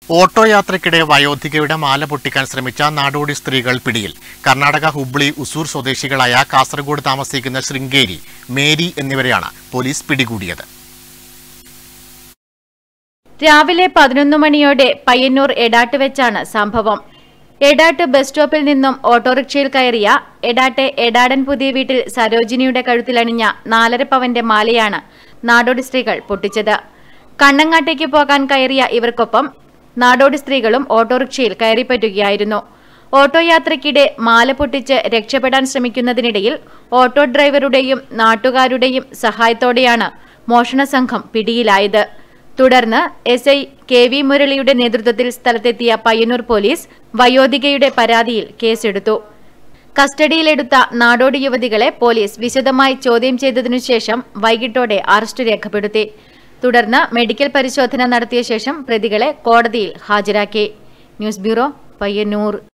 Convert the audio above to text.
auto യാത്രയ്ക്കിടെ വയോധികയുടെ മാല പൊട്ടിക്കാൻ ശ്രമിച്ച നാടോടി സ്ത്രീകൾ പിടിയിൽ കർണാടക ഹുബ്ലി ഉസൂർ സ്വദേശികളായ കാസർഗോഡ് താമസിക്കുന്ന ശൃംഗേരി മേരി എന്നിവരെയാണ് പോലീസ് പിടികൂടിയത് രാവിലെ പതിനൊന്ന് മണിയോടെ പയ്യന്നൂർ എടാട്ട് വെച്ചാണ് സംഭവം എടാട്ട് ബസ് സ്റ്റോപ്പിൽ നിന്നും ഓട്ടോറിക്ഷയിൽ കയറിയ എടാട്ടെ എടാടൻ പുതിയ വീട്ടിൽ സരോജിനിയുടെ കഴുത്തിലണിഞ്ഞ നാലര പവന്റെ മാലയാണ് നാടോടി സ്ത്രീകൾ പൊട്ടിച്ചത് കണ്ണങ്ങാട്ടേക്ക് പോകാൻ കയറിയ ഇവർക്കൊപ്പം നാടോടി സ്ത്രീകളും ഓട്ടോറിക്ഷയിൽ കയറിപ്പറ്റുകയായിരുന്നു ഓട്ടോ യാത്രയ്ക്കിടെ മാല പൊട്ടിച്ച് രക്ഷപ്പെടാൻ ശ്രമിക്കുന്നതിനിടയിൽ ഓട്ടോ ഡ്രൈവറുടെയും നാട്ടുകാരുടെയും സഹായത്തോടെയാണ് മോഷണ സംഘം പിടിയിലായത് തുടർന്ന് എസ് ഐ കെ വി മുരളിയുടെ നേതൃത്വത്തിൽ സ്ഥലത്തെത്തിയ പയ്യന്നൂർ പോലീസ് വയോധികയുടെ പരാതിയിൽ കേസെടുത്തു കസ്റ്റഡിയിലെടുത്ത നാടോടി യുവതികളെ പോലീസ് വിശദമായി ചോദ്യം ചെയ്തതിനു ശേഷം വൈകിട്ടോടെ അറസ്റ്റ് രേഖപ്പെടുത്തി തുടർന്ന് മെഡിക്കൽ പരിശോധന നടത്തിയ ശേഷം പ്രതികളെ കോടതിയിൽ ഹാജരാക്കി ന്യൂസ് ബ്യൂറോ പയ്യന്നൂർ